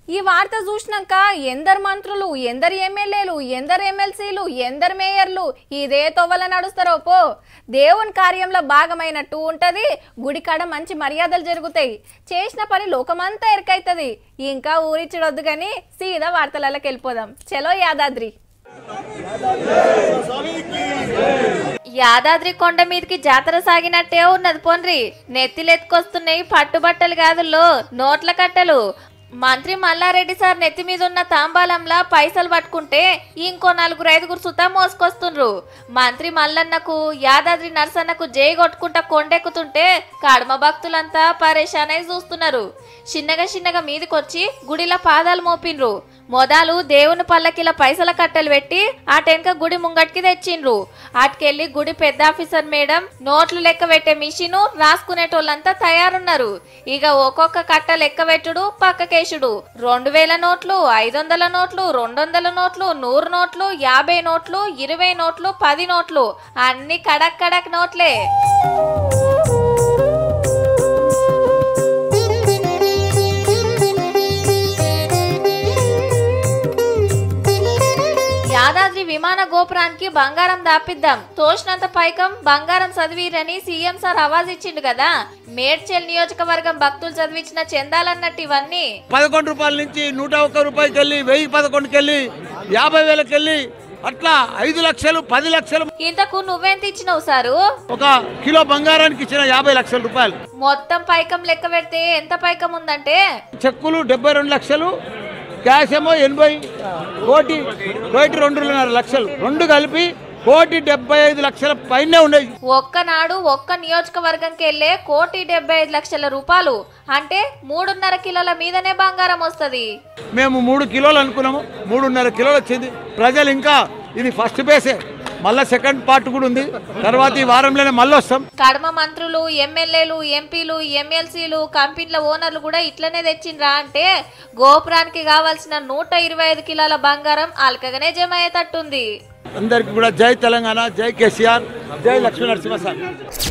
ఈ వార్త చూసినాక ఎందరు మంత్రులు ఎందరు ఎమ్మెల్యేలు ఎందరు ఎమ్మెల్సీలు ఎందరు మేయర్లు ఇదే తొవ్వల నడుస్తారో పో దేవుని కార్యంలో భాగమైనట్టు ఉంటది గుడికాడ మంచి మర్యాదలు జరుగుతాయి చేసిన పని లోకమంతా ఎరకైతుంది ఇంకా ఊరిచ్చడొద్దు కానీ సీదా వార్తలకి వెళ్ళిపోదాం చలో యాదాద్రి యాదాద్రి కొండ మీదకి జాతర సాగినట్టే ఉన్నది పోన్రి నెత్తిలెత్తుకొస్తున్నాయి పట్టుబట్టలు కాదుల్లో నోట్ల కట్టలు మంత్రి మల్లారెడ్డి సార్ నెత్తి మీద ఉన్న తాంబాలంలా పైసలు పట్టుకుంటే ఇంకో నలుగురు ఐదుగురు సుతా మోసుకొస్తుండ్రు మంత్రి మల్లన్నకు యాదాద్రి నరసన్నకు జై కొట్టుకుంటా కొండెక్కుతుంటే కడమ భక్తులంతా పరేషానై చూస్తున్నారు చిన్నగా చిన్నగా మీదకొచ్చి గుడిలో పాదాలు మోపిండ్రు మొదలు దేవుని పల్లకిల పైసల కట్టలు పెట్టి ఆ టెనక గుడి ముంగటికి తెచ్చిండ్రు అటుకెళ్లి గుడి పెద్ద ఆఫీసర్ మేడం నోట్లు లెక్క పెట్టే మిషను రాసుకునేటోళ్ళంతా తయారున్నారు ఇక ఒక్కొక్క కట్ట లెక్క పెట్టుడు పక్కకేసుడు రెండు వేల నోట్లు ఐదు వందల నోట్లు రెండు వందల నోట్లు నూరు నోట్లు యాభై నోట్లు ఇరవై నోట్లు పది నోట్లు అన్ని కడక్ కడక్ నోట్లే యాదాద్రి విమాన గోపురానికి బంగారం దాపిద్దాం తోచినంత పైకం బంగారం చదివిరని సీఎం సార్ ఆవాజ్ ఇచ్చిండు కదా మేడ్చల్ నియోజకవర్గం భక్తులు చదివించిన చందాలన్నట్టు ఇవన్నీ పదకొండు రూపాయల నుంచి నూట ఒక్క రూపాయికి వెళ్ళి వెయ్యి పదకొండుకి వెళ్ళి యాభై వేలకి వెళ్ళి అట్లా ఐదు లక్షలు పది లక్షలు ఇంతకు నువ్వెంత ఇచ్చినావు సారు ఒక కిలో బంగారానికి ఇచ్చిన యాభై లక్షల రూపాయలు మొత్తం పైకం లెక్క పెడితే ఎంత పైకం ఉందంటే చెక్కులు డెబ్బై రెండు లక్షలు క్యాష్ ఏమో ఎనభై కోటి కోటి రెండున్నర లక్షలు రెండు కలిపి కోటి డెబ్బై ఐదు లక్షల పైనే ఉండేది ఒక్కనాడు ఒక్క నియోజకవర్గంకి వెళ్ళే కోటి డెబ్బై ఐదు లక్షల రూపాయలు అంటే మూడున్నర కిలోల మీదనే బంగారం వస్తది మేము మూడు కిలోలు అనుకున్నాము మూడున్నర కిలోలు వచ్చింది ప్రజలు ఇంకా ఇది ఫస్ట్ బేసే మళ్ళీ సెకండ్ పార్ట్ కూడా ఉంది తర్వాత ఈ వారంలోనే మళ్ళీ వస్తాం కడమ మంత్రులు ఎమ్మెల్యేలు ఎంపీలు ఎమ్మెల్సీలు కంపెనీల ఓనర్లు కూడా ఇట్లనే తెచ్చిండ్రా అంటే గోపురానికి కావాల్సిన నూట ఇరవై ఐదు కిలోల బంగారం అల్కగానే జమ అయ్యేటట్టుంది అందరికి కూడా జై తెలంగాణ జై కేసీఆర్ జై లక్ష్మీ నరసింహస్వామి